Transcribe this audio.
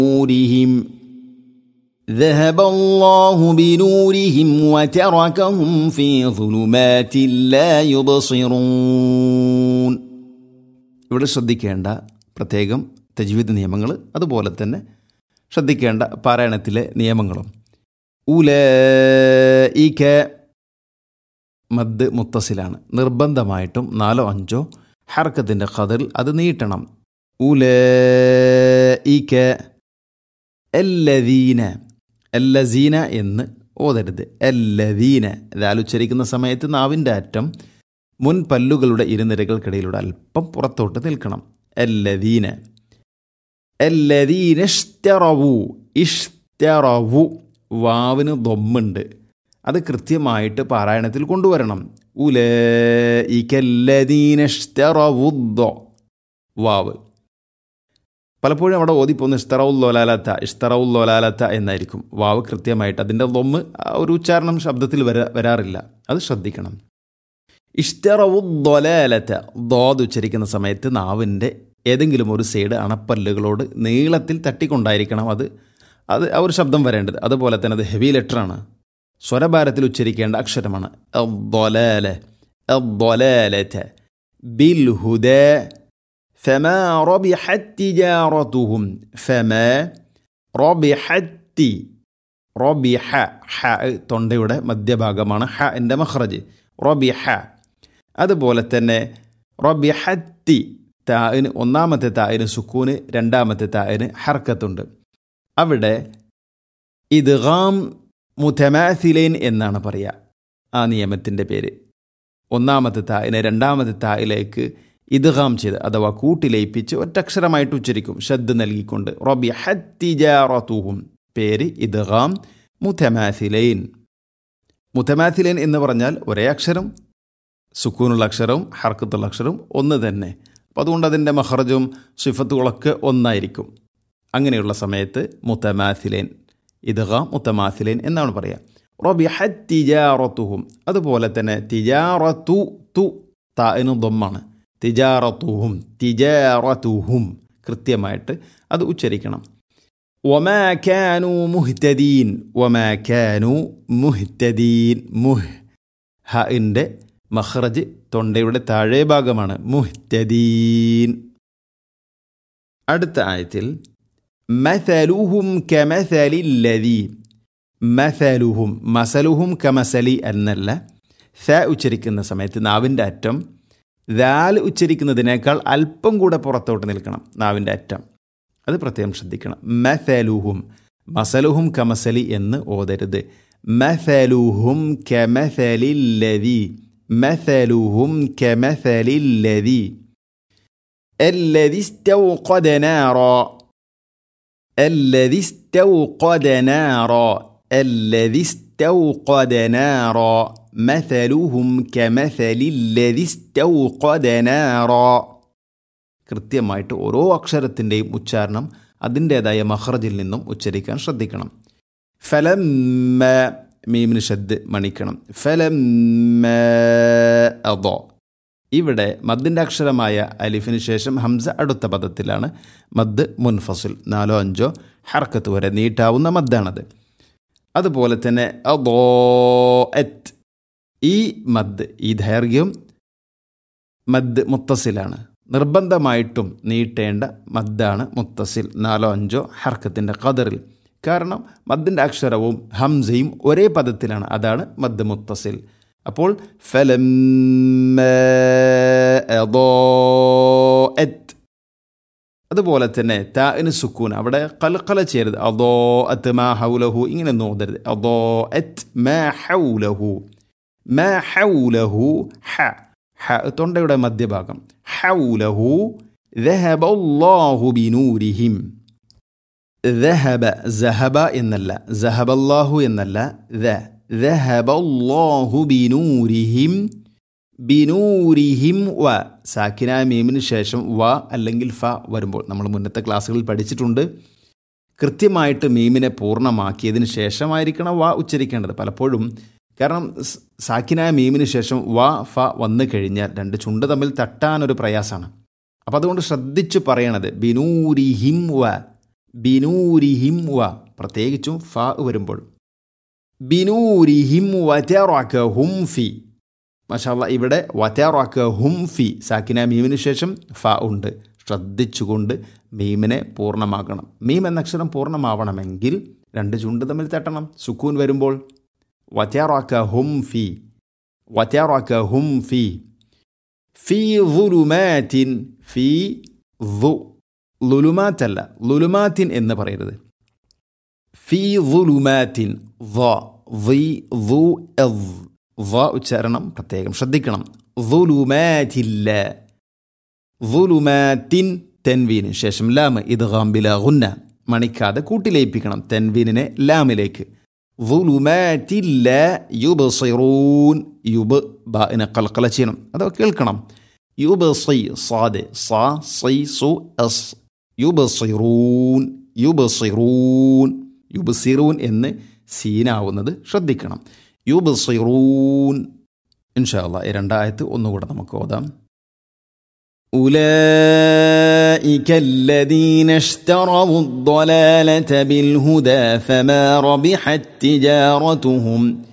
نورهم ذهب الله بنورهم وتركهم في ظلمات لا يبصرون ഇവിടെ ശ്രദ്ധിക്കേണ്ട പ്രത്യേകം തജ്വീദ് നിയമങ്ങൾ അതുപോലെ തന്നെ ശ്രദ്ധിക്കേണ്ട പാരായണത്തിലെ നിയമങ്ങളും ഉലഇക മദ് മുത്തസിലാണ് നിർബന്ധമായിട്ടും നാലോ അഞ്ചോ ഹർക്കത്തിൻ്റെ ഖദറിൽ അത് നീട്ടണം ഉലഇക എല്ലദീന എല്ലസീന എന്ന് ഓതരുത് എല്ലദീന ഇതാലുച്ചരിക്കുന്ന സമയത്ത് നാവിൻ്റെ അറ്റം മുൻ പല്ലുകളുടെ ഇരുനിരകൾക്കിടയിലൂടെ അല്പം പുറത്തോട്ട് നിൽക്കണം എല്ലദീന എല്ലദീന ഇഷ്തറവു ഇഷ്തറവു വാവിന് ദൊമ്മുണ്ട് അത് കൃത്യമായിട്ട് പാരായണത്തിൽ കൊണ്ടുവരണം ഉലീനഷ്ടറവുദ്ദോ വാവ് പലപ്പോഴും അവിടെ ഓതിപ്പോന്ന് ഇഷ്തറവുല്ലോലാലത്ത ഇഷ്തറവുല്ലോലാലത്ത എന്നായിരിക്കും വാവ് കൃത്യമായിട്ട് അതിൻ്റെ ദൊമ്മ് ആ ഒരു ഉച്ചാരണം ശബ്ദത്തിൽ വരാ വരാറില്ല അത് ശ്രദ്ധിക്കണം ഇഷ്തറവുദ്ദൊലാലത്ത ദോത് ഉച്ചരിക്കുന്ന സമയത്ത് നാവിൻ്റെ ഏതെങ്കിലും ഒരു സൈഡ് അണപ്പല്ലുകളോട് നീളത്തിൽ തട്ടിക്കൊണ്ടായിരിക്കണം അത് അത് ആ ഒരു ശബ്ദം വരേണ്ടത് അതുപോലെ തന്നെ അത് ഹെവി ലെറ്ററാണ് സ്വരഭാരത്തിൽ ഉച്ചരിക്കേണ്ട അക്ഷരമാണ് الضلال الضلالة بالهدى فما ربحت تجارتهم فما ربحت റബിഹ ഹ തൊണ്ടയുടെ മധ്യഭാഗമാണ് ഹ എൻ്റെ മഹ്റജ് റബിഹ അതുപോലെ തന്നെ റബിഹത്തി തായിന് ഒന്നാമത്തെ തായിന് സുക്കൂന് രണ്ടാമത്തെ തായിന് ഹർക്കത്തുണ്ട് അവിടെ ഇദ്ഗാം മുതമാസിലൈൻ എന്നാണ് പറയുക ആ നിയമത്തിൻ്റെ പേര് ഒന്നാമത്തെ തായിനെ രണ്ടാമത്തെ തായിലേക്ക് ഇദ്ഗാം ചെയ്ത് അഥവാ കൂട്ടിലയിപ്പിച്ച് ഒറ്റക്ഷരമായിട്ട് ഉച്ചരിക്കും ഷദ് നൽകിക്കൊണ്ട് റബി ഹത്തിജാറത്തുഹും പേര് ഇദ്ഗാം മുതമാസിലൈൻ മുതമാസിലൈൻ എന്ന് പറഞ്ഞാൽ ഒരേ അക്ഷരം സുക്കൂനുള്ള അക്ഷരവും ഹർക്കത്തുള്ള അക്ഷരവും ഒന്ന് തന്നെ അപ്പോൾ അതുകൊണ്ട് അതിൻ്റെ മഹറജും സിഫത്തുകളൊക്കെ ഒന്നായിരിക്കും അങ്ങനെയുള്ള സമയത്ത് മുത്തമാസിലേൻ ഇദ്ഗ മുത്തമാസിലേൻ എന്നാണ് പറയുക റബിഹ തിജാറത്തുഹും അതുപോലെ തന്നെ തിജാറത്തു തു താഇന് ദമ്മാണ് തിജാറത്തുഹും തിജാറത്തുഹും കൃത്യമായിട്ട് അത് ഉച്ചരിക്കണം وما كانوا مهتدين وما كانوا مهتدين മുഹ് ഹഇൻ്റെ മഹ്റജ് തൊണ്ടയുടെ താഴെ ഭാഗമാണ് മുഹ്തദീൻ അടുത്ത ആയത്തിൽ മസലുഹും കമസലില്ലതി മസലുഹും മസലുഹും കമസലി എന്നല്ല സ ഉച്ചരിക്കുന്ന സമയത്ത് നാവിൻ്റെ അറ്റം ദാൽ ഉച്ചരിക്കുന്നതിനേക്കാൾ അല്പം കൂടെ പുറത്തോട്ട് നിൽക്കണം നാവിൻ്റെ അറ്റം അത് പ്രത്യേകം ശ്രദ്ധിക്കണം മസലുഹും മസലുഹും കമസലി എന്ന് ഓതരുത് മസലുഹും കമസലില്ലതി മസലുഹും കമസലില്ലതി الذي استوقد نارا الذي استوقد نارا الذي استوقد نارا مثلهم كمثل الذي استوقد نارا കൃത്യമായിട്ട് ഓരോ അക്ഷരത്തിൻ്റെയും ഉച്ചാരണം അതിൻ്റേതായ മഹ്റജിൽ നിന്നും ഉച്ചരിക്കാൻ ശ്രദ്ധിക്കണം ഫലം മീമിന് ഷദ് മണിക്കണം ഫലം അതോ ഇവിടെ മദ്ദിൻ്റെ അക്ഷരമായ അലിഫിന് ശേഷം ഹംസ അടുത്ത പദത്തിലാണ് മദ് മുൻഫസിൽ നാലോ അഞ്ചോ ഹർക്കത്ത് വരെ നീട്ടാവുന്ന മദ്ദാണത് അതുപോലെ തന്നെ അതോ എത്ത് ഈ മദ് ഈ ദൈർഘ്യം മദ് മുത്തസിലാണ് നിർബന്ധമായിട്ടും നീട്ടേണ്ട മദ്ദാണ് മുത്തസിൽ നാലോ അഞ്ചോ ഹർക്കത്തിൻ്റെ ഖദറിൽ കാരണം മദ്ദിൻ്റെ അക്ഷരവും ഹംസയും ഒരേ പദത്തിലാണ് അതാണ് മദ് മുത്തസിൽ അപ്പോൾ ഫലം അതുപോലെ തന്നെ താഇന് സുക്കൂൻ അവിടെ കൽക്കല ചെയ്യരുത് അതോ അത്ത് മാ ഹൗലഹു ഇങ്ങനെ നോതരുത് അതോ എത്ത് മാ ഹൗലഹു മാ ഹൗലഹു ഹ ഹ തൊണ്ടയുടെ മധ്യഭാഗം ഹൗലഹു ذهب الله بنورهم ذهب ذهب എന്നല്ല ذهب الله എന്നല്ല ذا ذهب الله بنورهم ബിനൂരിഹിം വ സാക്കിന മീമിന് ശേഷം വ അല്ലെങ്കിൽ ഫ വരുമ്പോൾ നമ്മൾ മുന്നത്തെ ക്ലാസ്സുകളിൽ പഠിച്ചിട്ടുണ്ട് കൃത്യമായിട്ട് മീമിനെ പൂർണ്ണമാക്കിയതിന് ശേഷമായിരിക്കണം വ ഉച്ചരിക്കേണ്ടത് പലപ്പോഴും കാരണം സാക്കിനായ മീമിന് ശേഷം വ ഫ വന്നു കഴിഞ്ഞാൽ രണ്ട് ചുണ്ട് തമ്മിൽ തട്ടാനൊരു പ്രയാസമാണ് അപ്പം അതുകൊണ്ട് ശ്രദ്ധിച്ച് പറയണത് ബിനൂരിഹിം വ ബിനൂരിഹിം വ പ്രത്യേകിച്ചും ഫ വരുമ്പോൾ ബിനൂരിഹിം വതറകഹും ഫി മഷാല്ല ഇവിടെ വതറകഹും ഫി സാക്കിന മീമിന് ശേഷം ഫ ഉണ്ട് ശ്രദ്ധിച്ചുകൊണ്ട് മീമിനെ പൂർണ്ണമാക്കണം മീം എന്ന അക്ഷരം പൂർണ്ണമാവണമെങ്കിൽ രണ്ട് ചുണ്ട് തമ്മിൽ തട്ടണം സുക്കൂൻ വരുമ്പോൾ വതറകഹും ഫി വതറകഹും ഫി ഫി ളുലുമാറ്റിൻ ഫി ളു ലുലുമാറ്റല്ല ലുലുമാറ്റിൻ എന്ന് പറയരുത് ഫി ളുലുമാറ്റിൻ വ വി ളു എവ് വ ഉച്ചാരണം പ്രത്യേകം ശ്രദ്ധിക്കണം ളുലുമാറ്റില്ല ളുലുമാറ്റിൻ തെൻവീന് ശേഷം ലാമ് ഇത് ഗാംബില ഗുന്ന മണിക്കാതെ കൂട്ടിലേപ്പിക്കണം തെൻവീനിനെ ലാമിലേക്ക് ളുലുമാറ്റില്ല യുബസിറൂൻ യുബ് ബാഇനെ കൽക്കല ചെയ്യണം അത് കേൾക്കണം യുബസി സാദ് സാ സൈ സു എസ് യുബസിറൂൻ യുബസിറൂൻ യുബസിറൂൻ എന്ന് സീനാവുന്നത് ശ്രദ്ധിക്കണം യുബസിറൂൻ ഇൻഷാല്ല ഈ രണ്ടായത്ത് ഒന്നുകൂടെ നമുക്ക് ഓതാം أولئك الذين اشتروا الضلالة بالهدى فما ربحت تجارتهم